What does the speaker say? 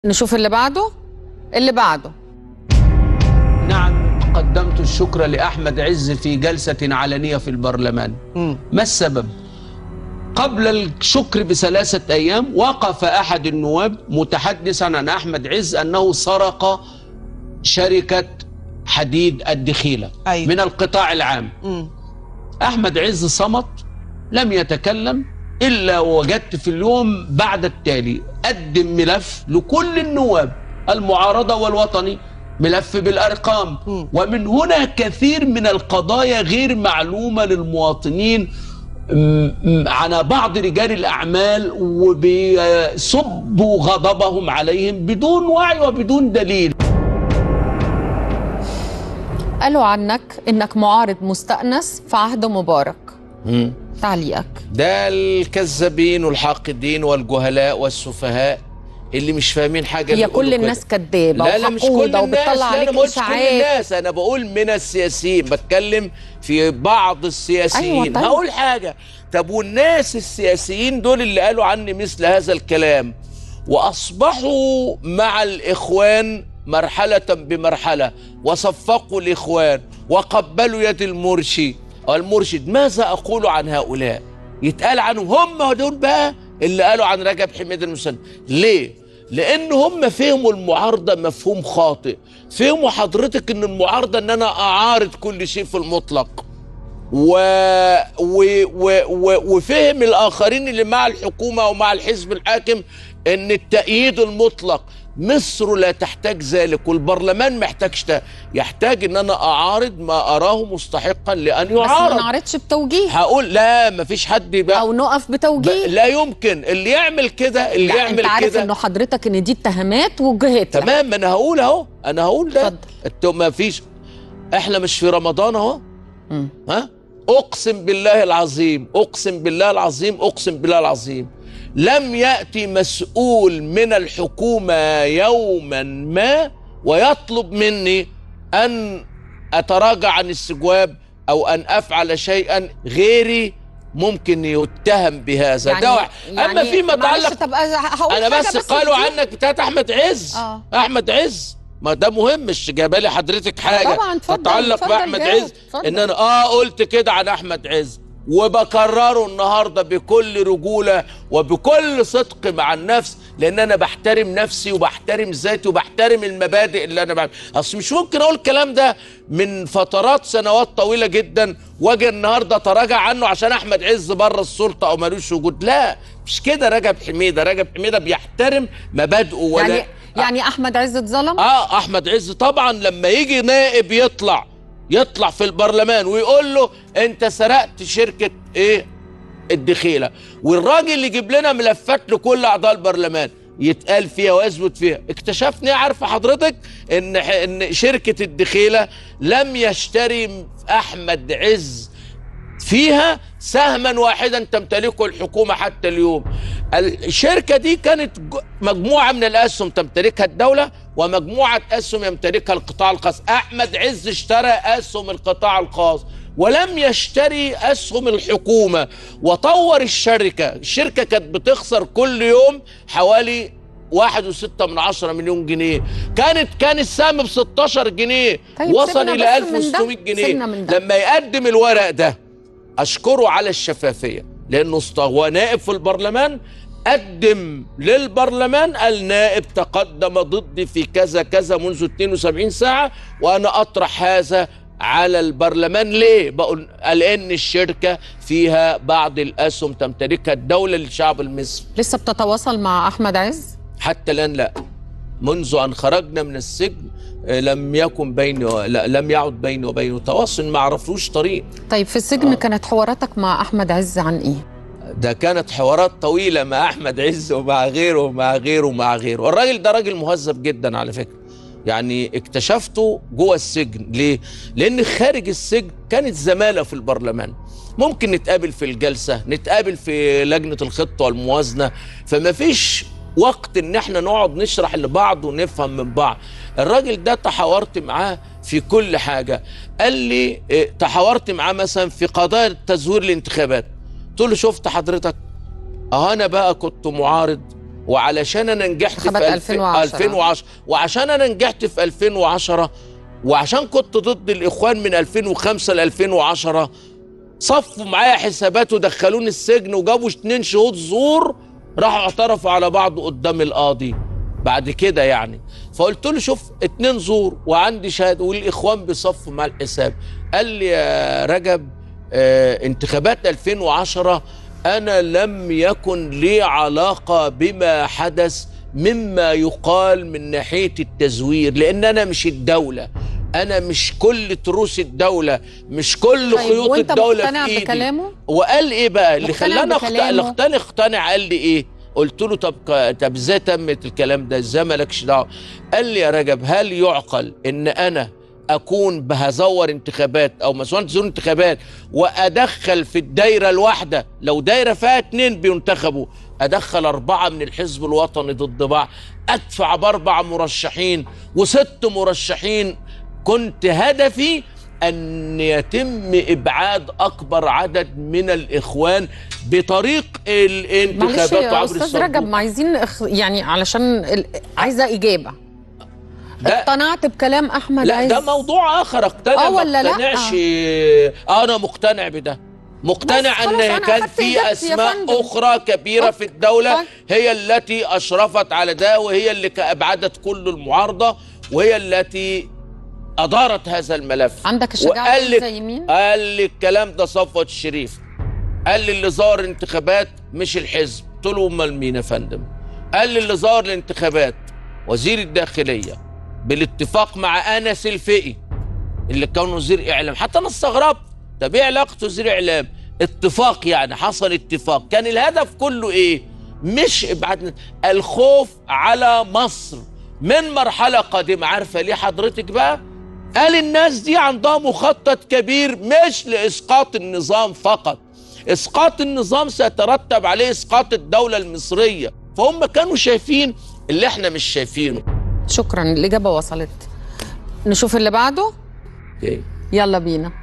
نشوف اللي بعده اللي بعده نعم قدمت الشكر لأحمد عز في جلسة علنية في البرلمان ما السبب؟ قبل الشكر بثلاثة أيام وقف أحد النواب متحدثا عن أحمد عز أنه سرق شركة حديد الدخيلة أيوة. من القطاع العام مم. أحمد عز صمت لم يتكلم إلا وجدت في اليوم بعد التالي قدم ملف لكل النواب المعارضة والوطني ملف بالأرقام مم. ومن هنا كثير من القضايا غير معلومة للمواطنين م- م- على بعض رجال الأعمال وبيصبوا غضبهم عليهم بدون وعي وبدون دليل قالوا عنك انك معارض مستأنس في عهد مبارك تعليقك ده الكذابين والحاقدين والجهلاء والسفهاء اللي مش فاهمين حاجه هي اللي كل يقولوا الناس كده. كدابه لا لا مش كل وحقوده الناس وبتطلع لا عليك انا ما قلتش كل اشاعات الناس انا بقول من السياسيين بتكلم في بعض السياسيين أيوة طيب. هقول حاجه طب والناس السياسيين دول اللي قالوا عني مثل هذا الكلام واصبحوا مع الاخوان مرحله بمرحله وصفقوا الاخوان وقبلوا يد المرشي أو المرشد ماذا اقول عن هؤلاء يتقال عنهم هم دول بقى اللي قالوا عن رجب حميد المسن ليه لان هم فهموا المعارضه مفهوم خاطئ فهموا حضرتك ان المعارضه ان انا اعارض كل شيء في المطلق و... و... و... و... وفهم الاخرين اللي مع الحكومه ومع الحزب الحاكم ان التأييد المطلق مصر لا تحتاج ذلك والبرلمان محتاج شت... يحتاج ان انا اعارض ما اراه مستحقا لان بس ما يعارض نعرضش بتوجيه هقول لا مفيش حد يبقى او نقف ب... بتوجيه لا يمكن اللي يعمل كده اللي لا يعمل انت عارف كده انه حضرتك ان دي اتهامات وجهت لك. تمام ما انا هقول اهو انا هقول ده اتفضل. انتوا ما فيش احنا مش في رمضان اهو مم. ها اقسم بالله العظيم اقسم بالله العظيم اقسم بالله العظيم لم ياتي مسؤول من الحكومه يوما ما ويطلب مني ان اتراجع عن السجواب او ان افعل شيئا غيري ممكن يتهم بهذا ده واحد. اما فيما معلش يتعلق طب هقول انا حاجة بس قالوا كتير. عنك بتاعت احمد عز آه. احمد عز ما ده مهم مش جايبه لي حضرتك حاجه طبعاً، اتفضل، تتعلق اتفضل باحمد جاوب، عز اتفضل. ان انا اه قلت كده عن احمد عز وبكرره النهارده بكل رجوله وبكل صدق مع النفس لان انا بحترم نفسي وبحترم ذاتي وبحترم المبادئ اللي انا بعمل اصل مش ممكن اقول الكلام ده من فترات سنوات طويله جدا واجي النهارده اتراجع عنه عشان احمد عز بره السلطه او ملوش وجود لا مش كده رجب حميده رجب حميده بيحترم مبادئه ولا يعني يعني احمد عز اتظلم اه احمد عز طبعا لما يجي نائب يطلع يطلع في البرلمان ويقول له انت سرقت شركه ايه الدخيله والراجل يجيب لنا ملفات لكل اعضاء البرلمان يتقال فيها ويثبت فيها اكتشفني عارفه حضرتك ان ان شركه الدخيله لم يشتري احمد عز فيها سهما واحدا تمتلكه الحكومة حتى اليوم الشركة دي كانت ج- مجموعة من الأسهم تمتلكها الدولة ومجموعة أسهم يمتلكها القطاع الخاص أحمد عز اشترى أسهم القطاع الخاص ولم يشتري أسهم الحكومة وطور الشركة الشركة كانت بتخسر كل يوم حوالي واحد وستة من عشرة مليون جنيه كانت كان السهم ب 16 جنيه طيب وصل سيبنا إلى بس من ده. 1600 جنيه سيبنا من ده. لما يقدم الورق ده اشكره على الشفافيه لانه است- هو نائب في البرلمان قدم للبرلمان النائب تقدم ضدي في كذا كذا منذ 72 ساعه وانا اطرح هذا على البرلمان ليه؟ بقول لان الشركه فيها بعض الاسهم تمتلكها الدوله للشعب المصري لسه بتتواصل مع احمد عز حتى الان لا منذ ان خرجنا من السجن آه، لم يكن بيني و- لا لم يعد بيني وبينه تواصل ما عرفلوش طريق طيب في السجن كانت حواراتك مع احمد عز عن ايه ده كانت حوارات طويلة مع أحمد عز ومع غيره ومع غيره ومع غيره الراجل ده راجل مهذب جدا على فكرة يعني اكتشفته جوه السجن ليه؟ لأن خارج السجن كانت زمالة في البرلمان ممكن نتقابل في الجلسة نتقابل في لجنة الخطة والموازنة فما فيش وقت ان احنا نقعد نشرح لبعض ونفهم من بعض الراجل ده تحاورت معاه في كل حاجة قال لي اه، تحاورت معاه مثلا في قضايا تزوير الانتخابات قلت له شفت حضرتك اه انا بقى كنت معارض وعلشان انا نجحت في انتخابات الف- 2010. 2010 وعشان انا نجحت في 2010 وعشان كنت ضد الاخوان من 2005 ل 2010 صفوا معايا حسابات ودخلوني السجن وجابوا اتنين شهود زور راحوا اعترفوا على بعض قدام القاضي بعد كده يعني فقلت له شوف اتنين زور وعندي شهاده والاخوان بيصفوا مع الحساب قال لي يا رجب اه انتخابات 2010 انا لم يكن لي علاقه بما حدث مما يقال من ناحيه التزوير لان انا مش الدوله انا مش كل تروس الدوله مش كل طيب خيوط وانت الدوله مقتنع في ايدي بكلامه؟ وقال ايه بقى اللي مقتنع خلاني أخت- بكلامه؟ اللي اقتنع اقتنع قال لي ايه قلت له طب ك- طب ازاي تمت الكلام ده ازاي مالكش دعوه قال لي يا رجب هل يعقل ان انا اكون بهزور انتخابات او مسؤول تزور انتخابات وادخل في الدايره الواحده لو دايره فيها اتنين بينتخبوا ادخل اربعه من الحزب الوطني ضد بعض ادفع باربع مرشحين وست مرشحين كنت هدفي ان يتم ابعاد اكبر عدد من الاخوان بطريق معلش الانتخابات يا عبر استاذ الصندوق رجب ما عايزين إخ- يعني علشان ال... عايزه اجابه ده اقتنعت بكلام احمد لا عز ده موضوع اخر اقتنع آه ما ولا لأ؟ اقتنعش انا مقتنع بده مقتنع بس خلاص ان أنا كان أخدت في إجابتي يا اسماء فندم. اخرى كبيره طب- في الدوله طيب. هي التي اشرفت على ده وهي اللي ابعدت كل المعارضه وهي التي ادارت هذا الملف عندك الشجاعه وقال تقول لك زي مين؟ قال لي الكلام ده صفوت الشريف قال لي اللي ظهر انتخابات مش الحزب قلت له امال مين يا فندم قال لي اللي ظهر الانتخابات وزير الداخليه بالاتفاق مع انس الفقي اللي كان وزير اعلام حتى انا استغربت طب ايه علاقه وزير اعلام اتفاق يعني حصل اتفاق كان الهدف كله ايه مش ابعاد الخوف على مصر من مرحله قادمه عارفه ليه حضرتك بقى قال الناس دي عندها مخطط كبير مش لاسقاط النظام فقط اسقاط النظام سيترتب عليه اسقاط الدوله المصريه فهم كانوا شايفين اللي احنا مش شايفينه شكرا الاجابه وصلت نشوف اللي بعده okay. يلا بينا